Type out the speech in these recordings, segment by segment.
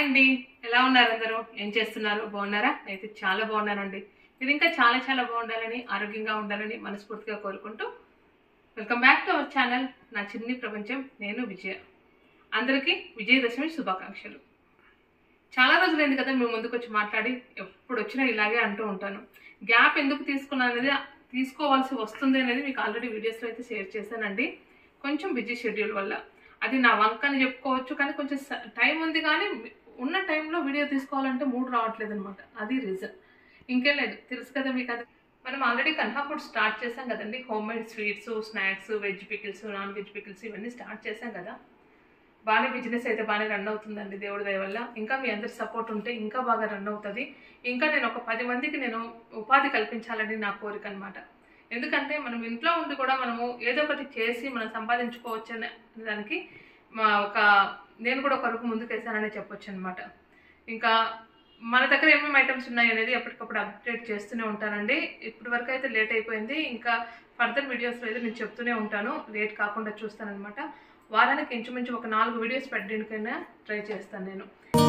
అండి ఎలా ఉన్నారు అందరూ ఏం చేస్తున్నారు బాగున్నారా అయితే చాలా బాగున్నానండి మీరు ఇంకా చాలా చాలా బాగుండాలని ఆరోగ్యంగా ఉండాలని మనస్ఫూర్తిగా కోరుకుంటూ welcome back to our channel నా చిన్ని ప్రపంచం నేను విజయ అందరికీ విజయదశమి శుభాకాంక్షలు చాలా రోజులైంది కదా మేము ముందుకు వచ్చి మాట్లాడి ఎప్పుడు వచ్చినా ఇలాగే అంటూ ఉంటాను గ్యాప్ ఎందుకు తీసుకున్నాను అనేది తీసుకోవాల్సి వస్తుంది అనేది మీకు ఆల్రెడీ వీడియోస్లో అయితే షేర్ చేశానండి కొంచెం బిజీ షెడ్యూల్ వల్ల అది నా వంక అని చెప్పుకోవచ్చు కానీ కొంచెం టైం ఉంది కానీ ఉన్న టైంలో వీడియో తీసుకోవాలంటే మూడు రావట్లేదు అనమాట అది రీజన్ ఇంకేం లేదు తెలుసు కదా మీకు అది మనం ఆల్రెడీ కన్హా ఫుడ్ స్టార్ట్ చేసాం కదండి homemade sweets snacks veg pickles non veg pickles ఇవన్నీ స్టార్ట్ చేసాం కదా బాగానే బిజినెస్ అయితే బాగానే రన్ అవుతుందండి దేవుడి దయ వల్ల ఇంకా మీ అందరి సపోర్ట్ ఉంటే ఇంకా బాగా రన్ అవుతుంది ఇంకా నేను ఒక పది మందికి నేను ఉపాధి కల్పించాలని నా కోరిక అనమాట ఎందుకంటే మనం ఇంట్లో ఉండి కూడా మనము ఏదో ఒకటి చేసి మనం సంపాదించుకోవచ్చు అనే దానికి మా ఒక నేను కూడా ఒక అరుగు ముందుకేసానని చెప్పొచ్చు అనమాట ఇంకా మన దగ్గర ఏమేమి ఐటమ్స్ ఉన్నాయి అనేది ఎప్పటికప్పుడు అప్డేట్ చేస్తూనే ఉంటానండి ఇప్పటి వరకు అయితే లేట్ అయిపోయింది ఇంకా ఫర్దర్ వీడియోస్లో అయితే నేను చెప్తూనే ఉంటాను లేట్ కాకుండా చూస్తానన్నమాట వారానికి ఇంచుమించు ఒక నాలుగు వీడియోస్ పెట్టడానికైనా ట్రై చేస్తాను నేను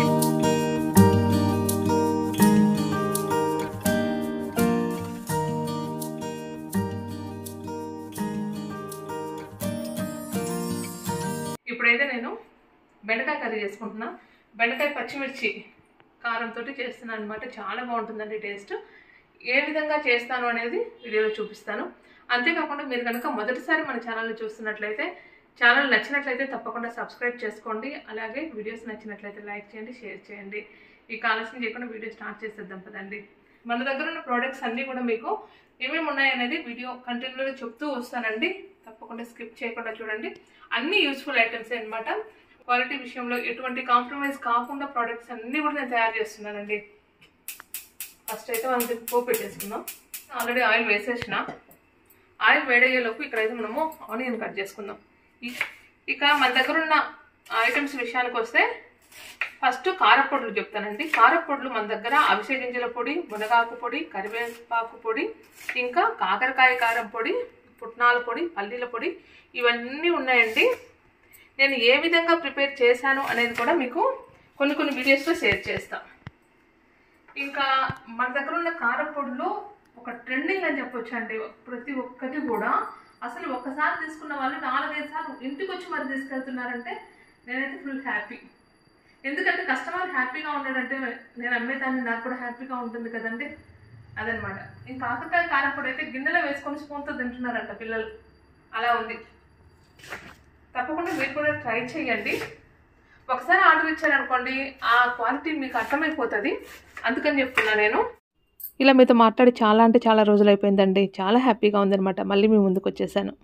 ఇప్పుడైతే నేను బెండకాయ కర్రీ చేసుకుంటున్నా బెండకాయ పచ్చిమిర్చి కారంతో చేస్తున్నాను అనమాట చాలా బాగుంటుందండి టేస్ట్ ఏ విధంగా చేస్తాను అనేది వీడియోలో చూపిస్తాను అంతేకాకుండా మీరు కనుక మొదటిసారి మన ఛానల్ని చూస్తున్నట్లయితే ఛానల్ నచ్చినట్లయితే తప్పకుండా సబ్స్క్రైబ్ చేసుకోండి అలాగే వీడియోస్ నచ్చినట్లయితే లైక్ చేయండి షేర్ చేయండి ఈ ఆలస్యం చేయకుండా వీడియో స్టార్ట్ చేసేద్దాం కదండి మన దగ్గర ఉన్న ప్రోడక్ట్స్ అన్నీ కూడా మీకు ఏమేమి ఉన్నాయనేది వీడియో కంటిన్యూగా చెప్తూ వస్తానండి తప్పకుండా స్కిప్ చేయకుండా చూడండి అన్ని యూస్ఫుల్ ఐటమ్స్ అనమాట క్వాలిటీ విషయంలో ఎటువంటి కాంప్రమైజ్ కాకుండా ప్రోడక్ట్స్ అన్నీ కూడా నేను తయారు చేస్తున్నానండి ఫస్ట్ అయితే మనం దీనికి పోపు పెట్టేసుకుందాం ఆల్రెడీ ఆయిల్ వేసేసిన ఆయిల్ వేడయ్యేలోపు ఇక్కడైతే మనము ఆనియన్ కట్ చేసుకుందాం ఇక మన దగ్గర ఉన్న ఐటమ్స్ విషయానికి వస్తే ఫస్ట్ కారపొడులు చెప్తానండి కారపొడులు మన దగ్గర అవిసె గింజల పొడి మునగాకు పొడి కరివేపాకు పొడి ఇంకా కాకరకాయ కారం పొడి పుట్నాల పొడి పల్లీల పొడి ఇవన్నీ ఉన్నాయండి నేను ఏ విధంగా ప్రిపేర్ చేశాను అనేది కూడా మీకు కొన్ని కొన్ని వీడియోస్లో షేర్ చేస్తాను ఇంకా మన దగ్గర ఉన్న కారం పొడులు ఒక ట్రెండింగ్ అని చెప్పొచ్చు అండి ప్రతి ఒక్కటి కూడా అసలు ఒక్కసారి తీసుకున్న వాళ్ళు నాలుగైదు సార్లు ఇంటికి వచ్చి మరి తీసుకెళ్తున్నారంటే నేనైతే ఫుల్ హ్యాపీ ఎందుకంటే కస్టమర్ హ్యాపీగా ఉన్నాడంటే నేను అమ్మేదాన్ని నాకు కూడా హ్యాపీగా ఉంటుంది కదండి అదనమాట ఇంకా కాకరకాయ కారపొడి అయితే గిన్నెలో వేసుకొని స్పూన్తో తింటున్నారంట పిల్లలు అలా ఉంది తప్పకుండా మీరు కూడా ట్రై చేయండి ఒకసారి ఆర్డర్ ఇచ్చారనుకోండి ఆ క్వాలిటీ మీకు అర్థమైపోతుంది అందుకని చెప్తున్నా నేను ఇలా మీతో మాట్లాడి చాలా అంటే చాలా రోజులు అయిపోయిందండి చాలా హ్యాపీగా ఉందనమాట మళ్ళీ మీ ముందుకు వచ్చేసాను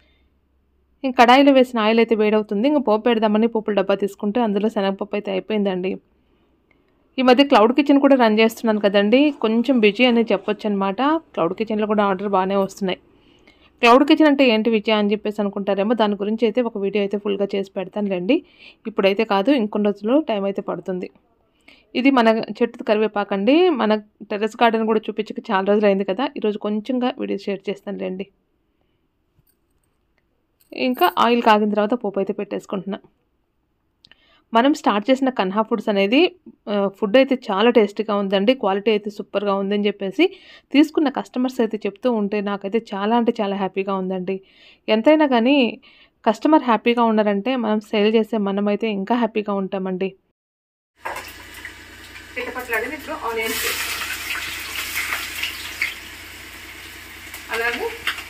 ఇంక కడాయిలో వేసిన ఆయిల్ అయితే వేడవుతుంది ఇంకా పోపు పెడదామని పోపుల డబ్బా తీసుకుంటే అందులో శనగపప్పు అయితే అయిపోయిందండి ఈ మధ్య క్లౌడ్ కిచెన్ కూడా రన్ చేస్తున్నాను కదండి కొంచెం బిజీ అనేది చెప్పొచ్చు అనమాట క్లౌడ్ కిచెన్లో కూడా ఆర్డర్ బాగానే వస్తున్నాయి క్లౌడ్ కిచెన్ అంటే ఏంటి విజయ అని చెప్పేసి అనుకుంటారేమో దాని గురించి అయితే ఒక వీడియో అయితే ఫుల్గా చేసి పెడతానులేండి ఇప్పుడైతే కాదు ఇంకొన్ని రోజులు టైం అయితే పడుతుంది ఇది మన చెట్టు కరివేపాకండి మన టెర్రస్ గార్డెన్ కూడా చూపించక చాలా రోజులు అయింది కదా ఈరోజు కొంచెంగా వీడియో షేర్ చేస్తానులేండి ఇంకా ఆయిల్ కాగిన తర్వాత పోపు అయితే పెట్టేసుకుంటున్నా మనం స్టార్ట్ చేసిన కన్హా ఫుడ్స్ అనేది ఫుడ్ అయితే చాలా టేస్టీగా ఉందండి క్వాలిటీ అయితే సూపర్గా ఉందని చెప్పేసి తీసుకున్న కస్టమర్స్ అయితే చెప్తూ ఉంటే నాకైతే చాలా అంటే చాలా హ్యాపీగా ఉందండి ఎంతైనా కానీ కస్టమర్ హ్యాపీగా ఉన్నారంటే మనం సేల్ చేసే మనమైతే ఇంకా హ్యాపీగా ఉంటామండి చిట్టపట్లాడి ఇప్పుడు ఆనియన్స్ అలాగే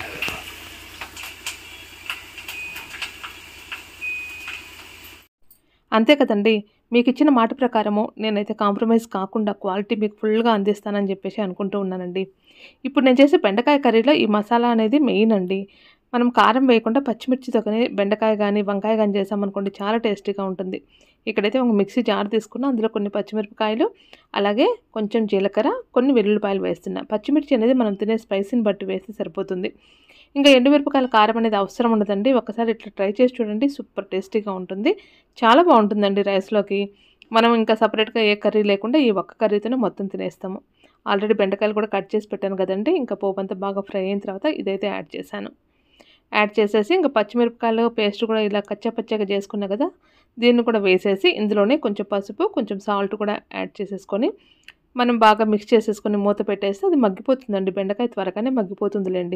అంతే కదండి మీకు ఇచ్చిన మాట ప్రకారము నేనైతే కాంప్రమైజ్ కాకుండా క్వాలిటీ మీకు ఫుల్గా అందిస్తానని చెప్పేసి అనుకుంటూ ఉన్నానండి ఇప్పుడు నేను చేసే బెండకాయ కర్రీలో ఈ మసాలా అనేది మెయిన్ అండి మనం కారం వేయకుండా పచ్చిమిర్చితో కానీ బెండకాయ కానీ వంకాయ కానీ చేసామనుకోండి చాలా టేస్టీగా ఉంటుంది ఇక్కడైతే ఒక మిక్సీ జార్ తీసుకున్నా అందులో కొన్ని పచ్చిమిరపకాయలు అలాగే కొంచెం జీలకర్ర కొన్ని వెల్లుల్లిపాయలు వేస్తున్నా పచ్చిమిర్చి అనేది మనం తినే స్పైసీని బట్టి వేస్తే సరిపోతుంది ఇంకా ఎండుమిరపకాయల కారం అనేది అవసరం ఉండదండి ఒకసారి ఇట్లా ట్రై చేసి చూడండి సూపర్ టేస్టీగా ఉంటుంది చాలా బాగుంటుందండి రైస్లోకి మనం ఇంకా సపరేట్గా ఏ కర్రీ లేకుండా ఈ ఒక్క కర్రీతోనే మొత్తం తినేస్తాము ఆల్రెడీ బెండకాయలు కూడా కట్ చేసి పెట్టాను కదండి ఇంకా పోపు అంతా బాగా ఫ్రై అయిన తర్వాత ఇదైతే యాడ్ చేశాను యాడ్ చేసేసి ఇంకా పచ్చిమిరపకాయలు పేస్ట్ కూడా ఇలా కచ్చా పచ్చగా చేసుకున్నా కదా దీన్ని కూడా వేసేసి ఇందులోనే కొంచెం పసుపు కొంచెం సాల్ట్ కూడా యాడ్ చేసేసుకొని మనం బాగా మిక్స్ చేసేసుకొని మూత పెట్టేస్తే అది మగ్గిపోతుందండి బెండకాయ త్వరగానే మగ్గిపోతుందిలేండి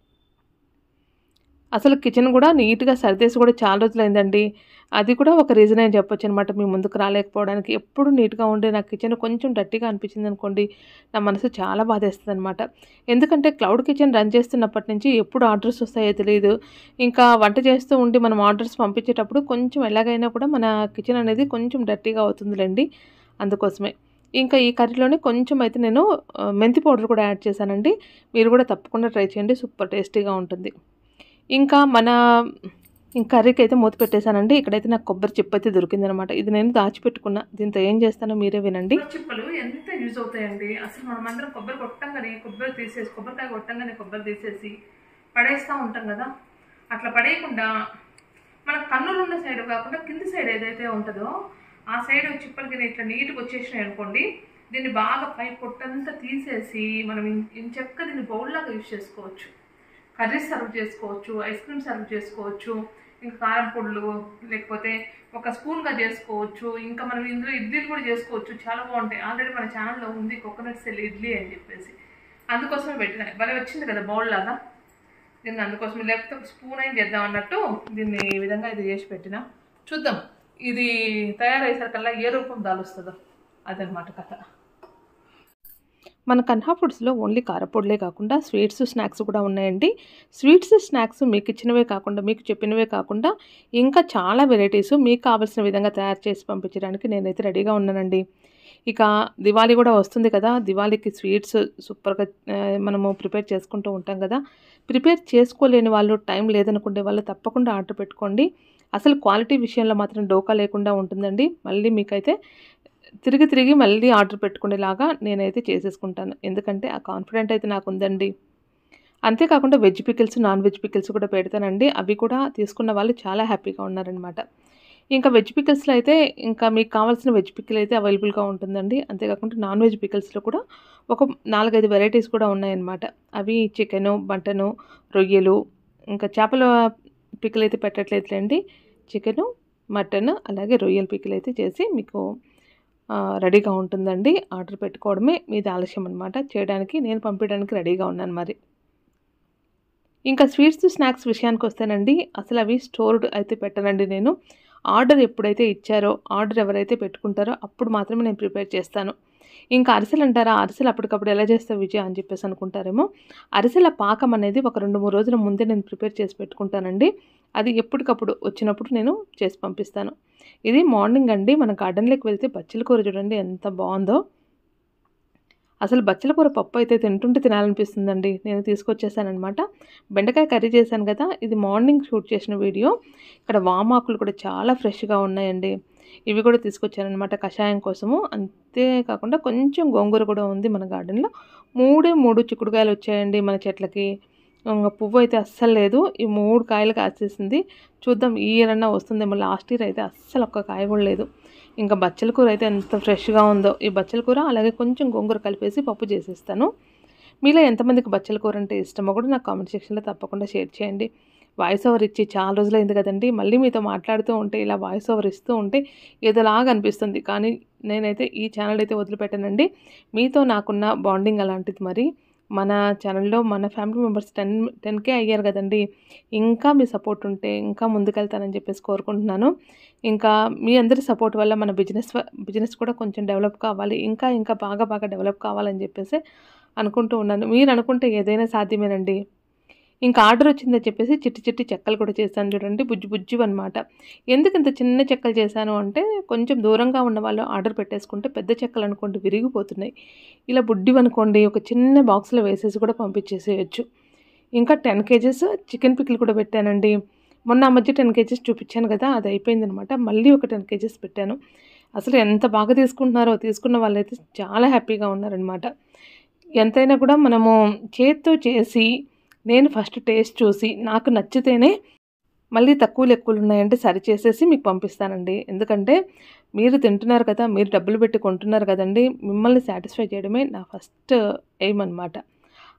అసలు కిచెన్ కూడా నీట్గా సర్దేసి కూడా చాలా రోజులైందండి అది కూడా ఒక రీజన్ అని చెప్పొచ్చు అనమాట మీ ముందుకు రాలేకపోవడానికి ఎప్పుడు నీట్గా ఉండే నా కిచెన్ కొంచెం డట్టిగా అనిపించింది అనుకోండి నా మనసు చాలా బాధేస్తుంది అనమాట ఎందుకంటే క్లౌడ్ కిచెన్ రన్ చేస్తున్నప్పటి నుంచి ఎప్పుడు ఆర్డర్స్ వస్తాయో తెలియదు ఇంకా వంట చేస్తూ ఉండి మనం ఆర్డర్స్ పంపించేటప్పుడు కొంచెం ఎలాగైనా కూడా మన కిచెన్ అనేది కొంచెం డట్టిగా అవుతుందిలేండి అందుకోసమే ఇంకా ఈ కర్రీలోనే కొంచెం అయితే నేను ఆ, మెంతి పౌడర్ కూడా యాడ్ చేశానండి మీరు కూడా తప్పకుండా ట్రై చేయండి సూపర్ టేస్టీగా ఉంటుంది ఇంకా మన ఇంకా కర్రీకి అయితే మూత పెట్టేశానండి ఇక్కడైతే నాకు కొబ్బరి చిప్ప అయితే దొరికిందనమాట ఇది నేను దాచిపెట్టుకున్నా దీంతో ఏం చేస్తానో మీరే వినండి చిప్పలు ఎంత యూజ్ అవుతాయండి అసలు మనం అందరం కొబ్బరి కొట్టంగానే కొబ్బరి తీసేసి కొబ్బరికాయ కొట్టంగానే కొబ్బరి తీసేసి పడేస్తూ ఉంటాం కదా అట్లా పడేయకుండా మన కన్నులు ఉన్న సైడ్ కాకుండా కింది సైడ్ ఏదైతే ఉంటుందో ఆ సైడ్ చిప్పలకి ఇట్లా నీట్గా వచ్చేసినాయి అనుకోండి దీన్ని బాగా పై పొట్టంతా తీసేసి మనం ఇం- ఇంచక్క దీన్ని బౌల్లాగా యూజ్ చేసుకోవచ్చు కర్రీ సర్వ్ చేసుకోవచ్చు ఐస్ క్రీమ్ సర్వ్ చేసుకోవచ్చు ఇంకా కారం పొడులు లేకపోతే ఒక స్పూన్గా చేసుకోవచ్చు ఇంకా మనం ఇందులో ఇడ్లీలు కూడా చేసుకోవచ్చు చాలా బాగుంటాయి ఆల్రెడీ మన ఛానల్లో ఉంది కోకోనట్ సెల్ ఇడ్లీ అని చెప్పేసి అందుకోసమే పెట్టిన భలే వచ్చింది కదా బౌల్ లాగా దీన్ని అందుకోసం లేకపోతే ఒక స్పూన్ అయిన చేద్దాం అన్నట్టు దీన్ని ఈ విధంగా ఇది చేసి పెట్టిన చూద్దాం ఇది తయారయ్యేసరికల్లా ఏ రూపం దాలుస్తుందో అదనమాట కథ మన కన్హా ఫుడ్స్లో ఓన్లీ కారపొడులే కాకుండా స్వీట్స్ స్నాక్స్ కూడా ఉన్నాయండి స్వీట్స్ స్నాక్స్ మీకు ఇచ్చినవే కాకుండా మీకు చెప్పినవే కాకుండా ఇంకా చాలా వెరైటీస్ మీకు కావాల్సిన విధంగా తయారు చేసి పంపించడానికి నేనైతే రెడీగా ఉన్నానండి ఇక దివాళీ కూడా వస్తుంది కదా దివాళీకి స్వీట్స్ సూపర్గా ఆ, మనము ప్రిపేర్ చేసుకుంటూ ఉంటాం కదా ప్రిపేర్ చేసుకోలేని వాళ్ళు టైం లేదనుకునే వాళ్ళు తప్పకుండా ఆర్డర్ పెట్టుకోండి అసలు క్వాలిటీ విషయంలో మాత్రం డోకా లేకుండా ఉంటుందండి మళ్ళీ మీకైతే తిరిగి తిరిగి మళ్ళీ ఆర్డర్ పెట్టుకునేలాగా నేనైతే చేసేసుకుంటాను ఎందుకంటే ఆ కాన్ఫిడెంట్ అయితే నాకు ఉందండి అంతేకాకుండా veg pickles non veg pickles కూడా పెడతానండి అవి కూడా తీసుకున్న వాళ్ళు చాలా హ్యాపీగా ఉన్నారనమాట ఇంకా వెజ్ పికిల్స్లో అయితే ఇంకా మీకు కావాల్సిన వెజ్ పికిల్ అయితే అవైలబుల్గా ఉంటుందండి అంతేకాకుండా నాన్ వెజ్ పికిల్స్లో కూడా ఒక నాలుగైదు వెరైటీస్ కూడా ఉన్నాయన్నమాట అవి చికెను మటను రొయ్యలు ఇంకా చేపల పికిల్ అయితే పెట్టట్లేదులేండి చికెను మటన్ అలాగే రొయ్యల పికిల్ అయితే చేసి మీకు ఆ, రెడీగా ఉంటుందండి ఆర్డర్ పెట్టుకోవడమే మీది ఆలస్యం అనమాట చేయడానికి నేను పంపించడానికి రెడీగా ఉన్నాను మరి ఇంకా స్వీట్స్ స్నాక్స్ విషయానికి వస్తేనండి అసలు అవి స్టోర్డ్ అయితే పెట్టనండి నేను ఆర్డర్ ఎప్పుడైతే ఇచ్చారో ఆర్డర్ ఎవరైతే పెట్టుకుంటారో అప్పుడు మాత్రమే నేను ప్రిపేర్ చేస్తాను ఇంకా అరిసెలు అంటారా అరిసెలు అప్పటికప్పుడు ఎలా చేస్తావు విజయ అని చెప్పేసి అనుకుంటారేమో అరిసెల పాకం అనేది ఒక రెండు మూడు రోజుల ముందే నేను ప్రిపేర్ చేసి పెట్టుకుంటానండి అది ఎప్పటికప్పుడు వచ్చినప్పుడు నేను చేసి పంపిస్తాను ఇది మార్నింగ్ అండి మన గార్డెన్లోకి వెళ్తే బచ్చల కూర చూడండి ఎంత బాగుందో అసలు బచ్చల కూర పప్పు అయితే తింటుంటే తినాలనిపిస్తుందండి నేను తీసుకొచ్చేసానమాట బెండకాయ కర్రీ చేశాను కదా ఇది మార్నింగ్ షూట్ చేసిన వీడియో ఇక్కడ వామాకులు కూడా చాలా ఫ్రెష్గా ఉన్నాయండి ఇవి కూడా తీసుకొచ్చానమాట కషాయం కోసము అంతేకాకుండా కొంచెం గోంగూర కూడా ఉంది మన గార్డెన్లో మూడే మూడు చిక్కుడుకాయలు వచ్చాయండి మన చెట్లకి ఇంకా పువ్వు అయితే అస్సలు లేదు ఈ మూడు కాయలు కాసేసింది చూద్దాం ఈ ఇయర్ అన్నా వస్తుందేమో లాస్ట్ ఇయర్ అయితే అస్సలు ఒక్క కాయ కూడా లేదు ఇంకా బచ్చల కూర అయితే ఎంత ఫ్రెష్గా ఉందో ఈ బచ్చల కూర అలాగే కొంచెం గోంగూర కలిపేసి పప్పు చేసేస్తాను మీలో ఎంతమందికి బచ్చల కూర అంటే ఇష్టమో కూడా నాకు కామెంట్ సెక్షన్లో తప్పకుండా షేర్ చేయండి వాయిస్ ఓవర్ ఇచ్చి చాలా రోజులైంది కదండి మళ్ళీ మీతో మాట్లాడుతూ ఉంటే ఇలా వాయిస్ ఓవర్ ఇస్తూ ఉంటే ఏదోలాగా అనిపిస్తుంది కానీ నేనైతే ఈ ఛానల్ అయితే వదిలిపెట్టానండి మీతో నాకున్న బాండింగ్ అలాంటిది మరి మన ఛానల్లో మన ఫ్యామిలీ మెంబర్స్ టెన్ టెన్కే అయ్యారు కదండి ఇంకా మీ సపోర్ట్ ఉంటే ఇంకా ముందుకెళ్తానని చెప్పేసి కోరుకుంటున్నాను ఇంకా మీ అందరి సపోర్ట్ వల్ల మన బిజినెస్ బిజినెస్ కూడా కొంచెం డెవలప్ కావాలి ఇంకా ఇంకా బాగా బాగా డెవలప్ కావాలని చెప్పేసి అనుకుంటూ ఉన్నాను మీరు అనుకుంటే ఏదైనా సాధ్యమేనండి ఇంకా ఆర్డర్ వచ్చిందని చెప్పేసి చిట్టి చిట్టి చెక్కలు కూడా చేశాను చూడండి బుజ్జి బుజ్జి అనమాట ఎందుకు ఇంత చిన్న చెక్కలు చేశాను అంటే కొంచెం దూరంగా ఉన్న వాళ్ళు ఆర్డర్ పెట్టేసుకుంటే పెద్ద చెక్కలు అనుకోండి విరిగిపోతున్నాయి ఇలా బుడ్డివి అనుకోండి ఒక చిన్న బాక్స్లో వేసేసి కూడా పంపించేసేయచ్చు ఇంకా టెన్ కేజెస్ చికెన్ పికిల్ కూడా పెట్టానండి మొన్న ఆ మధ్య టెన్ కేజెస్ చూపించాను కదా అది అయిపోయిందనమాట మళ్ళీ ఒక టెన్ కేజెస్ పెట్టాను అసలు ఎంత బాగా తీసుకుంటున్నారో తీసుకున్న వాళ్ళైతే చాలా హ్యాపీగా ఉన్నారనమాట ఎంతైనా కూడా మనము చేత్తో చేసి నేను ఫస్ట్ టేస్ట్ చూసి నాకు నచ్చితేనే మళ్ళీ తక్కువలు ఎక్కువలు ఉన్నాయంటే సరి చేసేసి మీకు పంపిస్తానండి ఎందుకంటే మీరు తింటున్నారు కదా మీరు డబ్బులు పెట్టి కొంటున్నారు కదండి మిమ్మల్ని సాటిస్ఫై చేయడమే నా ఫస్ట్ ఎయిమ్ అనమాట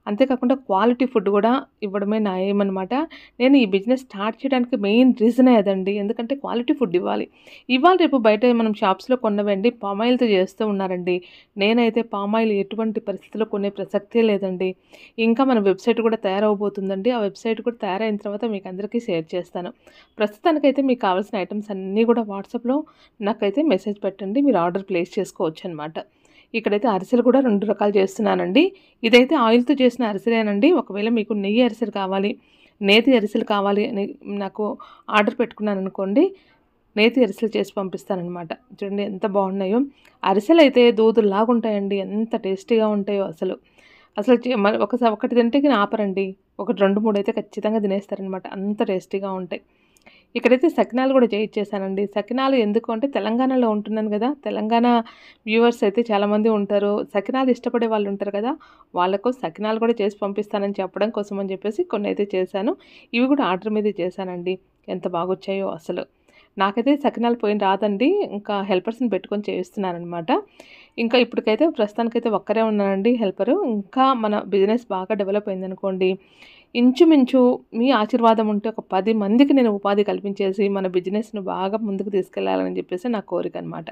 అంతేకాకుండా క్వాలిటీ ఫుడ్ కూడా ఇవ్వడమే నా ఎయిమ్ అనమాట నేను ఈ బిజినెస్ స్టార్ట్ చేయడానికి మెయిన్ రీజనే అదండి ఎందుకంటే క్వాలిటీ ఫుడ్ ఇవ్వాలి ఇవాళ రేపు బయట మనం షాప్స్లో కొన్నవండి పామాయిల్తో చేస్తూ ఉన్నారండి నేనైతే పామాయిల్ ఎటువంటి పరిస్థితుల్లో కొనే ప్రసక్తే లేదండి ఇంకా మన వెబ్సైట్ కూడా తయారవబోతుందండి ఆ వెబ్సైట్ కూడా తయారైన తర్వాత మీకు అందరికీ షేర్ చేస్తాను ప్రస్తుతానికైతే మీకు కావాల్సిన ఐటమ్స్ అన్నీ కూడా వాట్సాప్లో నాకైతే మెసేజ్ పెట్టండి మీరు ఆర్డర్ ప్లేస్ చేసుకోవచ్చు అనమాట ఇక్కడైతే అరిసెలు కూడా రెండు రకాలు చేస్తున్నానండి ఇదైతే ఆయిల్తో చేసిన అరిసెలేనండి ఒకవేళ మీకు నెయ్యి అరిసెలు కావాలి నేతి అరిసెలు కావాలి అని నాకు ఆర్డర్ పెట్టుకున్నాను అనుకోండి నేతి అరిసెలు చేసి పంపిస్తానమాట చూడండి ఎంత బాగున్నాయో అరిసెలు అయితే దూదుల్లాగా ఉంటాయండి ఎంత టేస్టీగా ఉంటాయో అసలు అసలు చే- మ- ఒకసారి ఒకటి తింటే కానీ ఆపరండి ఒకటి రెండు మూడు అయితే ఖచ్చితంగా తినేస్తారనమాట అంత టేస్టీగా ఉంటాయి ఇక్కడైతే సకినాలు కూడా చేయించేసానండి సకినాలు ఎందుకు అంటే తెలంగాణలో ఉంటున్నాను కదా తెలంగాణ వ్యూవర్స్ అయితే చాలామంది ఉంటారు సకినాలు ఇష్టపడే వాళ్ళు ఉంటారు కదా వాళ్ళకు సకినాలు కూడా చేసి పంపిస్తానని చెప్పడం కోసం అని చెప్పేసి కొన్ని అయితే చేశాను ఇవి కూడా ఆర్డర్ మీద చేశానండి ఎంత బాగొచ్చాయో అసలు నాకైతే సకినాలు పోయిన రాదండి ఇంకా హెల్పర్స్ని పెట్టుకొని చేయిస్తున్నానమాట ఇంకా ఇప్పటికైతే ప్రస్తుతానికైతే ఒక్కరే ఉన్నానండి హెల్పరు ఇంకా మన బిజినెస్ బాగా డెవలప్ అయిందనుకోండి ఇంచుమించు మీ ఆశీర్వాదం ఉంటే ఒక పది మందికి నేను ఉపాధి కల్పించేసి మన బిజినెస్ను బాగా ముందుకు తీసుకెళ్లాలని చెప్పేసి నా కోరిక అనమాట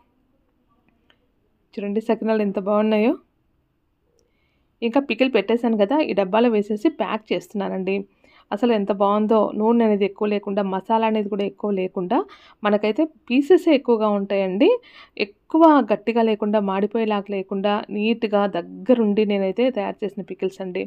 చూడండి సకినాలు ఎంత బాగున్నాయో ఇంకా పికిల్ పెట్టేశాను కదా ఈ డబ్బాలో వేసేసి ప్యాక్ చేస్తున్నానండి అసలు ఎంత బాగుందో నూనె అనేది ఎక్కువ లేకుండా మసాలా అనేది కూడా ఎక్కువ లేకుండా మనకైతే పీసెస్ ఎక్కువగా ఉంటాయండి ఎక్కువ గట్టిగా లేకుండా మాడిపోయేలాగా లేకుండా నీట్గా దగ్గరుండి నేనైతే తయారు చేసిన పికిల్స్ అండి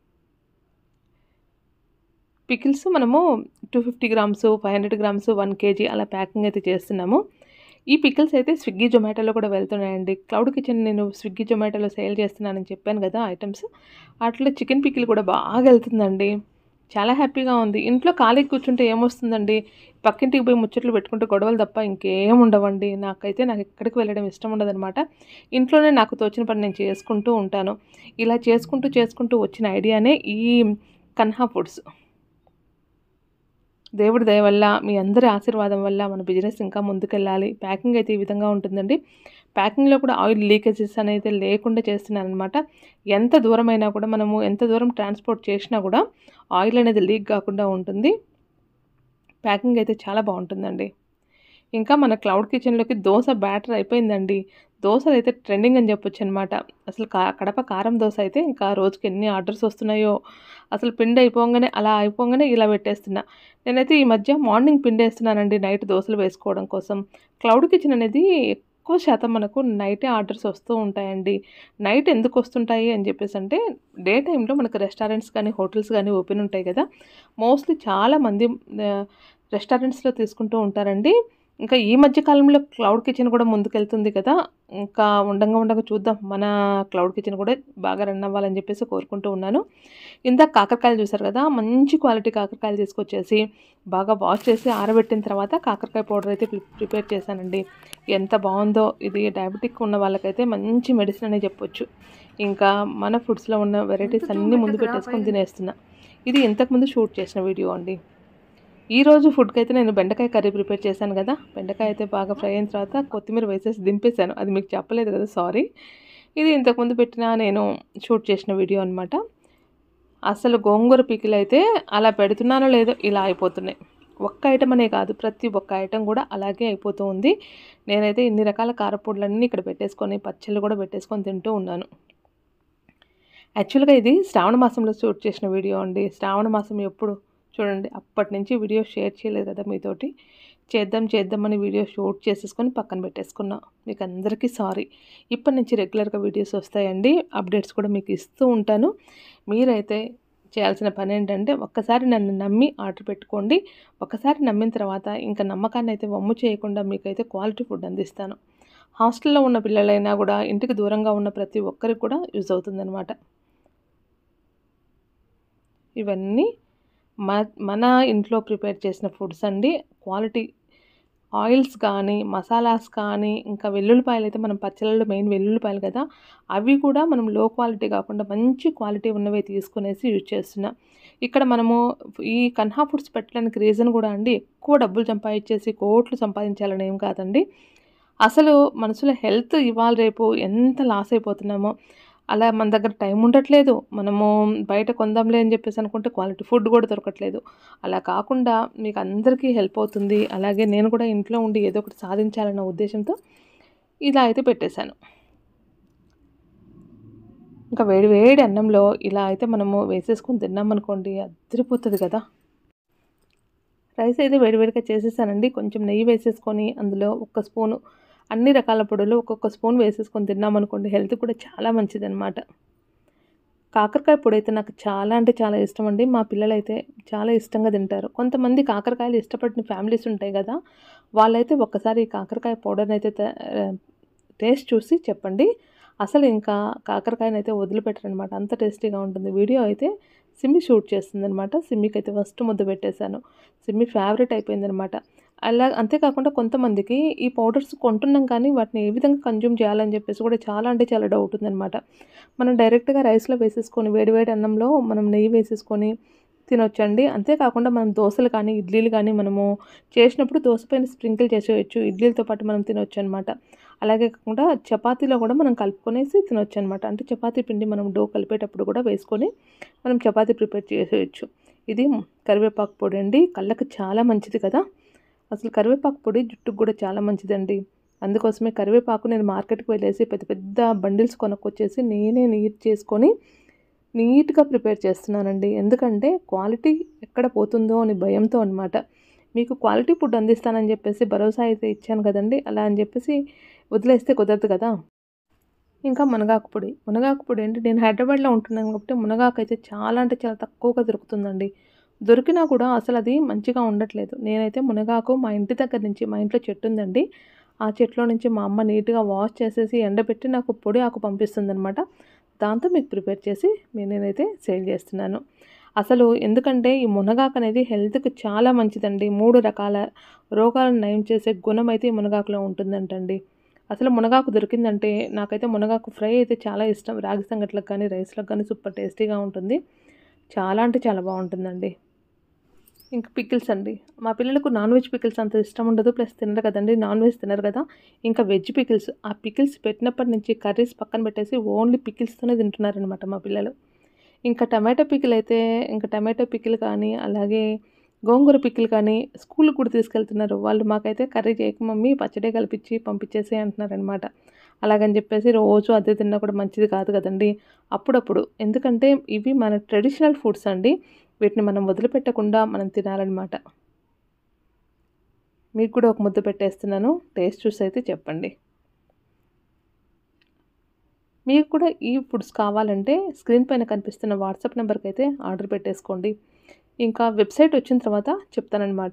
పికిల్స్ మనము two fifty grams five hundred grams one KG అలా ప్యాకింగ్ అయితే చేస్తున్నాము ఈ పికిల్స్ అయితే స్విగ్గీ జొమాటోలో కూడా వెళ్తున్నాయండి క్లౌడ్ కిచెన్ నేను స్విగ్గీ జొమాటోలో సేల్ చేస్తున్నానని చెప్పాను కదా ఐటమ్స్ వాటిలో చికెన్ పికిల్ కూడా బాగా వెళ్తుందండి చాలా హ్యాపీగా ఉంది ఇంట్లో ఖాళీ కూర్చుంటే ఏమొస్తుందండి పక్కింటికి పోయి ముచ్చట్లు పెట్టుకుంటే గొడవలు తప్ప ఇంకేం ఉండవండి నాకైతే నాకు ఎక్కడికి వెళ్ళడం ఇష్టం ఉండదన్నమాట ఇంట్లోనే నాకు తోచిన పని నేను చేసుకుంటూ ఉంటాను ఇలా చేసుకుంటూ చేసుకుంటూ వచ్చిన ఐడియానే ఈ కన్హా ఫుడ్స్ దేవుడి దయ వల్ల మీ అందరి ఆశీర్వాదం వల్ల మన బిజినెస్ ఇంకా ముందుకెళ్ళాలి ప్యాకింగ్ అయితే ఈ విధంగా ఉంటుందండి ప్యాకింగ్లో కూడా ఆయిల్ లీకేజెస్ అనేది లేకుండా చేస్తున్నాను అనమాట ఎంత దూరమైనా కూడా మనము ఎంత దూరం ట్రాన్స్పోర్ట్ చేసినా కూడా ఆయిల్ అనేది లీక్ కాకుండా ఉంటుంది ప్యాకింగ్ అయితే చాలా బాగుంటుందండి ఇంకా మన క్లౌడ్ కిచెన్లోకి దోశ బ్యాటర్ అయిపోయిందండి దోశలు అయితే ట్రెండింగ్ అని చెప్పొచ్చు అనమాట అసలు కా కడప కారం దోశ అయితే ఇంకా రోజుకి ఎన్ని ఆర్డర్స్ వస్తున్నాయో అసలు పిండి అయిపోగానే అలా అయిపోగానే ఇలా పెట్టేస్తున్నా నేనైతే ఈ మధ్య మార్నింగ్ పిండి వేస్తున్నానండి నైట్ దోశలు వేసుకోవడం కోసం క్లౌడ్ కిచెన్ అనేది ఎక్కువ శాతం మనకు నైటే ఆర్డర్స్ వస్తూ ఉంటాయండి నైట్ ఎందుకు వస్తుంటాయి అని చెప్పేసి అంటే డే టైంలో మనకు రెస్టారెంట్స్ కానీ హోటల్స్ కానీ ఓపెన్ ఉంటాయి కదా మోస్ట్లీ చాలామంది రెస్టారెంట్స్లో తీసుకుంటూ ఉంటారండి ఇంకా ఈ మధ్య కాలంలో క్లౌడ్ కిచెన్ కూడా ముందుకెళ్తుంది కదా ఇంకా ఉండంగా ఉండంగా చూద్దాం మన క్లౌడ్ కిచెన్ కూడా బాగా రన్ అవ్వాలని చెప్పేసి కోరుకుంటూ ఉన్నాను ఇందాక కాకరకాయలు చూసారు కదా మంచి క్వాలిటీ కాకరకాయలు తీసుకొచ్చేసి బాగా వాష్ చేసి ఆరబెట్టిన తర్వాత కాకరకాయ పౌడర్ అయితే ప్రి- ప్రిపేర్ చేశానండి ఎంత బాగుందో ఇది డయాబెటిక్ ఉన్న వాళ్ళకైతే మంచి మెడిసిన్ అనే చెప్పొచ్చు ఇంకా మన ఫుడ్స్లో ఉన్న వెరైటీస్ అన్నీ ముందు పెట్టేసుకొని తినేస్తున్నా ఇది ఇంతకుముందు షూట్ చేసిన వీడియో అండి ఈ రోజు ఫుడ్కి అయితే నేను బెండకాయ కర్రీ ప్రిపేర్ చేశాను కదా బెండకాయ అయితే బాగా ఫ్రై అయిన తర్వాత కొత్తిమీర వేసేసి దింపేశాను అది మీకు చెప్పలేదు కదా సారీ ఇది ఇంతకుముందు పెట్టిన నేను షూట్ చేసిన వీడియో అనమాట అసలు గోంగూర పికిల్ అయితే అలా పెడుతున్నానో లేదో ఇలా అయిపోతున్నాయి ఒక్క ఐటమ్ అనే కాదు ప్రతి ఒక్క ఐటమ్ కూడా అలాగే అయిపోతూ ఉంది నేనైతే ఇన్ని రకాల కారపొడులన్నీ ఇక్కడ పెట్టేసుకొని పచ్చళ్ళు కూడా పెట్టేసుకొని తింటూ ఉన్నాను యాక్చువల్గా ఇది శ్రావణ మాసంలో షూట్ చేసిన వీడియో అండి శ్రావణ మాసం ఎప్పుడు చూడండి అప్పటి నుంచి వీడియో షేర్ చేయలేదు కదా మీతోటి చేద్దాం చేద్దామని వీడియో షూట్ చేసేసుకొని పక్కన పెట్టేసుకున్నా మీకు అందరికీ సారీ ఇప్పటి నుంచి రెగ్యులర్గా వీడియోస్ వస్తాయండి అప్డేట్స్ కూడా మీకు ఇస్తూ ఉంటాను మీరైతే చేయాల్సిన పని ఏంటంటే ఒక్కసారి నన్ను నమ్మి ఆర్డర్ పెట్టుకోండి ఒకసారి నమ్మిన తర్వాత ఇంకా నమ్మకాన్ని అయితే వమ్ము చేయకుండా మీకైతే క్వాలిటీ ఫుడ్ అందిస్తాను హాస్టల్లో ఉన్న పిల్లలైనా కూడా ఇంటికి దూరంగా ఉన్న ప్రతి ఒక్కరికి కూడా యూజ్ అవుతుందన్నమాట ఇవన్నీ మ మన ఇంట్లో ప్రిపేర్ చేసిన ఫుడ్స్ అండి క్వాలిటీ ఆయిల్స్ కానీ మసాలాస్ కానీ ఇంకా వెల్లుల్లిపాయలు అయితే మనం పచ్చళ్ళలో మెయిన్ వెల్లుల్లిపాయలు కదా అవి కూడా మనం లో క్వాలిటీ కాకుండా మంచి క్వాలిటీ ఉన్నవి తీసుకునేసి యూజ్ చేస్తున్నాం ఇక్కడ మనము ఈ కన్హా ఫుడ్స్ పెట్టడానికి రీజన్ కూడా అండి ఎక్కువ డబ్బులు సంపాదించేసి కోట్లు సంపాదించాలని ఏం కాదండి అసలు మనసులో హెల్త్ ఇవాళ రేపు ఎంత లాస్ అయిపోతున్నామో అలా మన దగ్గర టైం ఉండట్లేదు మనము బయట కొందాంలే అని చెప్పేసి అనుకుంటే క్వాలిటీ ఫుడ్ కూడా దొరకట్లేదు అలా కాకుండా మీకు అందరికీ హెల్ప్ అవుతుంది అలాగే నేను కూడా ఇంట్లో ఉండి ఏదో ఒకటి సాధించాలన్న ఉద్దేశంతో ఇలా అయితే పెట్టేశాను ఇంకా వేడి వేడి అన్నంలో ఇలా అయితే మనము వేసేసుకొని తిన్నామనుకోండి అదిరిపోతుంది కదా రైస్ అయితే వేడివేడిగా చేసేసానండి కొంచెం నెయ్యి వేసేసుకొని అందులో ఒక స్పూను అన్ని రకాల పొడులు ఒక్కొక్క స్పూన్ వేసేసుకొని తిన్నామనుకోండి హెల్త్ కూడా చాలా మంచిదన్నమాట కాకరకాయ పొడి అయితే నాకు చాలా అంటే చాలా ఇష్టం అండి మా పిల్లలు అయితే చాలా ఇష్టంగా తింటారు కొంతమంది కాకరకాయలు ఇష్టపడిన ఫ్యామిలీస్ ఉంటాయి కదా వాళ్ళైతే ఒక్కసారి ఈ కాకరకాయ పౌడర్ని అయితే టేస్ట్ చూసి చెప్పండి అసలు ఇంకా కాకరకాయని అయితే వదిలిపెట్టరనమాట అంత టేస్టీగా ఉంటుంది వీడియో అయితే సిమ్మి షూట్ చేస్తుందనమాట సిమ్మికి అయితే ఫస్ట్ ముద్ద పెట్టేశాను సిమ్మి ఫేవరెట్ అయిపోయిందనమాట అలా అంతేకాకుండా కొంతమందికి ఈ పౌడర్స్ కొంటున్నాం కానీ వాటిని ఏ విధంగా కన్జ్యూమ్ చేయాలని చెప్పేసి కూడా చాలా అంటే చాలా డౌట్ ఉందనమాట మనం డైరెక్ట్గా రైస్లో వేసేసుకొని వేడివేడి అన్నంలో మనం నెయ్యి వేసేసుకొని తినొచ్చండి అంతేకాకుండా మనం దోశలు కానీ ఇడ్లీలు కానీ మనము చేసినప్పుడు దోశ పైన స్ప్రింకిల్ చేసేయచ్చు ఇడ్లీలతో పాటు మనం తినొచ్చు అనమాట అలాగే కాకుండా చపాతీలో కూడా మనం కలుపుకొనేసి తినొచ్చు అనమాట అంటే చపాతీ పిండి మనం డో కలిపేటప్పుడు కూడా వేసుకొని మనం చపాతీ ప్రిపేర్ చేసేయచ్చు ఇది కరివేపాకు పొడి అండి కళ్ళకు చాలా మంచిది కదా అసలు కరివేపాకు పొడి జుట్టుకు కూడా చాలా మంచిదండి అందుకోసమే కరివేపాకు నేను మార్కెట్కి వెళ్ళేసి పెద్ద పెద్ద బండిల్స్ కొనుక్కొచ్చేసి నేనే నీట్ చేసుకొని నీట్గా ప్రిపేర్ చేస్తున్నానండి ఎందుకంటే క్వాలిటీ ఎక్కడ పోతుందో అని భయంతో అనమాట మీకు క్వాలిటీ ఫుడ్ అందిస్తానని చెప్పేసి భరోసా అయితే ఇచ్చాను కదండి అలా అని చెప్పేసి వదిలేస్తే కుదరదు కదా ఇంకా మునగాకు పొడి మునగాకు పొడి ఏంటి నేను హైదరాబాద్లో ఉంటున్నాను కాబట్టి మునగాకు అయితే చాలా అంటే చాలా తక్కువగా దొరుకుతుందండి దొరికినా కూడా అసలు అది మంచిగా ఉండట్లేదు నేనైతే మునగాకు మా ఇంటి దగ్గర నుంచి మా ఇంట్లో చెట్టు ఉందండి ఆ చెట్లో నుంచి మా అమ్మ నీట్గా వాష్ చేసేసి ఎండబెట్టి నాకు పొడి ఆకు పంపిస్తుంది అనమాట దాంతో మీకు ప్రిపేర్ చేసి నేనైతే సేల్ చేస్తున్నాను అసలు ఎందుకంటే ఈ మునగాకు అనేది హెల్త్కి చాలా మంచిదండి మూడు రకాల రోగాలను నయం చేసే గుణం అయితే ఈ మునగాకులో ఉంటుందంటండి అసలు మునగాకు దొరికిందంటే నాకైతే మునగాకు ఫ్రై అయితే చాలా ఇష్టం రాగి సంగట్లకు కానీ రైస్లకు కానీ సూపర్ టేస్టీగా ఉంటుంది చాలా అంటే చాలా బాగుంటుందండి ఇంకా పికిల్స్ అండి మా పిల్లలకు నాన్ వెజ్ పికిల్స్ అంత ఇష్టం ఉండదు ప్లస్ తినరు కదండి నాన్ వెజ్ తినరు కదా ఇంకా వెజ్ పికిల్స్ ఆ పికిల్స్ పెట్టినప్పటి నుంచి కర్రీస్ పక్కన పెట్టేసి ఓన్లీ పికిల్స్తోనే తింటున్నారనమాట మా పిల్లలు ఇంకా టమాటో పికిల్ అయితే ఇంకా టమాటో పికిల్ కానీ అలాగే గోంగూర పికిల్ కానీ స్కూల్కి కూడా తీసుకెళ్తున్నారు వాళ్ళు మాకైతే కర్రీ చేయక మమ్మీ పచ్చడే కలిపించి పంపించేసి అంటున్నారనమాట అలాగని చెప్పేసి రోజు అదే తిన్నా కూడా మంచిది కాదు కదండి అప్పుడప్పుడు ఎందుకంటే ఇవి మన ట్రెడిషనల్ ఫుడ్స్ అండి వీటిని మనం వదిలిపెట్టకుండా మనం తినాలన్నమాట మీకు కూడా ఒక ముద్ద పెట్టేస్తున్నాను టేస్ట్ చూసి అయితే చెప్పండి మీకు కూడా ఈ ఫుడ్స్ కావాలంటే స్క్రీన్ పైన కనిపిస్తున్న వాట్సాప్ నెంబర్కి అయితే ఆర్డర్ పెట్టేసుకోండి ఇంకా వెబ్సైట్ వచ్చిన తర్వాత చెప్తానమాట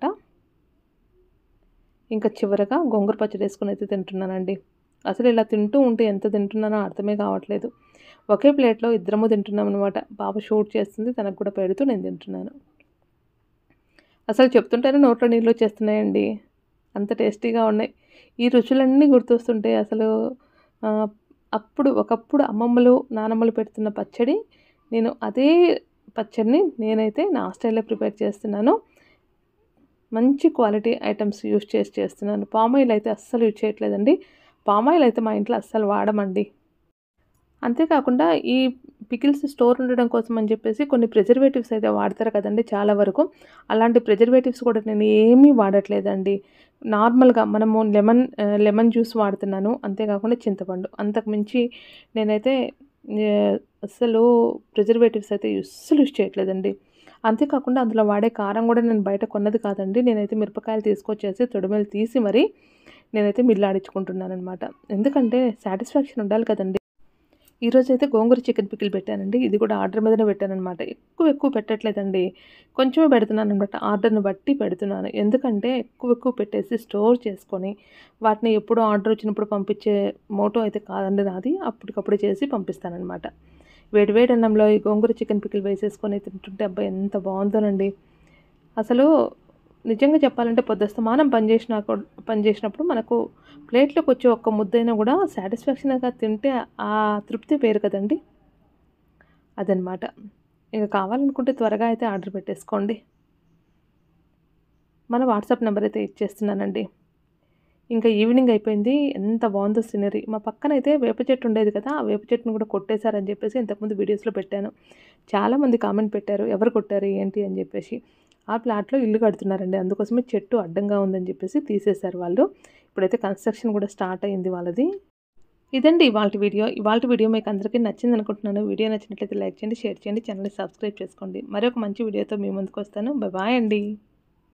ఇంకా చివరగా గోంగూర పచ్చడి వేసుకుని అయితే తింటున్నానండి అసలు ఇలా తింటూ ఉంటే ఎంత తింటున్నానో అర్థమే కావట్లేదు ఒకే ప్లేట్లో ఇద్దరము తింటున్నాం అనమాట బాబు షూట్ చేస్తుంది తనకు కూడా పెడుతూ నేను తింటున్నాను అసలు చెప్తుంటేనే నోట్లో నీళ్ళు వచ్చేస్తున్నాయండి అంత టేస్టీగా ఉన్నాయి ఈ రుచులన్నీ గుర్తొస్తుంటే అసలు అప్పుడు ఒకప్పుడు అమ్మమ్మలు నానమ్మలు పెడుతున్న పచ్చడి నేను అదే పచ్చడిని నేనైతే నా స్టైల్లో ప్రిపేర్ చేస్తున్నాను మంచి క్వాలిటీ ఐటమ్స్ యూస్ చేసి చేస్తున్నాను పామాయిల్ అయితే అస్సలు యూజ్ చేయట్లేదండి పామాయిల్ అయితే మా ఇంట్లో అస్సలు వాడమండి అంతేకాకుండా ఈ పికిల్స్ స్టోర్ ఉండడం కోసం అని చెప్పేసి కొన్ని ప్రిజర్వేటివ్స్ అయితే వాడతారు కదండి చాలా వరకు అలాంటి ప్రిజర్వేటివ్స్ కూడా నేను ఏమీ వాడట్లేదండి నార్మల్గా మనము లెమన్ లెమన్ జ్యూస్ వాడుతున్నాను అంతేకాకుండా చింతపండు అంతకు మించి నేనైతే అస్సలు ప్రిజర్వేటివ్స్ అయితే అస్సలు యూస్ చేయట్లేదండి అంతేకాకుండా అందులో వాడే కారం కూడా నేను బయట కొన్నది కాదండి నేనైతే మిరపకాయలు తీసుకొచ్చేసి తొడిమేలు తీసి మరి నేనైతే మిల్లాడించుకుంటున్నాను అనమాట ఎందుకంటే సాటిస్ఫాక్షన్ ఉండాలి కదండి ఈరోజు అయితే గోంగూర చికెన్ పికిల్ పెట్టానండి ఇది కూడా ఆర్డర్ మీదనే పెట్టానమాట ఎక్కువ ఎక్కువ పెట్టట్లేదండి కొంచెమే పెడుతున్నాను అనమాట ఆర్డర్ని బట్టి పెడుతున్నాను ఎందుకంటే ఎక్కువ ఎక్కువ పెట్టేసి స్టోర్ చేసుకొని వాటిని ఎప్పుడు ఆర్డర్ వచ్చినప్పుడు పంపించే మోటో అయితే కాదండి నాది అప్పటికప్పుడు చేసి పంపిస్తానమాట వేడి వేడి అన్నంలో ఈ గోంగూర చికెన్ పికిల్ వేసేసుకొని తింటుంటే అబ్బాయి ఎంత బాగుందోనండి అసలు నిజంగా చెప్పాలంటే పొద్దుస్తమానం పనిచేసిన పనిచేసినప్పుడు మనకు ప్లేట్లోకి వచ్చే ఒక్క ముద్దైనా కూడా సాటిస్ఫాక్షన్గా తింటే ఆ తృప్తి వేరు కదండి అదనమాట ఇక కావాలనుకుంటే త్వరగా అయితే ఆర్డర్ పెట్టేసుకోండి మన వాట్సాప్ నెంబర్ అయితే ఇచ్చేస్తున్నానండి ఇంకా ఈవినింగ్ అయిపోయింది ఎంత బాగుందో సీనరీ మా పక్కన అయితే వేప చెట్టు ఉండేది కదా ఆ వేప చెట్టును కూడా కొట్టేశారని చెప్పేసి ఇంతకుముందు వీడియోస్లో పెట్టాను చాలామంది కామెంట్ పెట్టారు ఎవరు కొట్టారు ఏంటి అని చెప్పేసి ఆ ప్లాట్లో ఇల్లు కడుతున్నారండి అందుకోసమే చెట్టు అడ్డంగా ఉందని చెప్పేసి తీసేశారు వాళ్ళు ఇప్పుడైతే కన్స్ట్రక్షన్ కూడా స్టార్ట్ అయింది వాళ్ళది ఇదండి ఇవాళ వీడియో ఇవాళ వీడియో మీకు అందరికీ నచ్చింది అనుకుంటున్నాను వీడియో నచ్చినట్లయితే లైక్ చేయండి షేర్ చేయండి ఛానల్ని సబ్స్క్రైబ్ చేసుకోండి మరొక మంచి వీడియోతో మీ ముందుకు వస్తాను బాయ్ అండి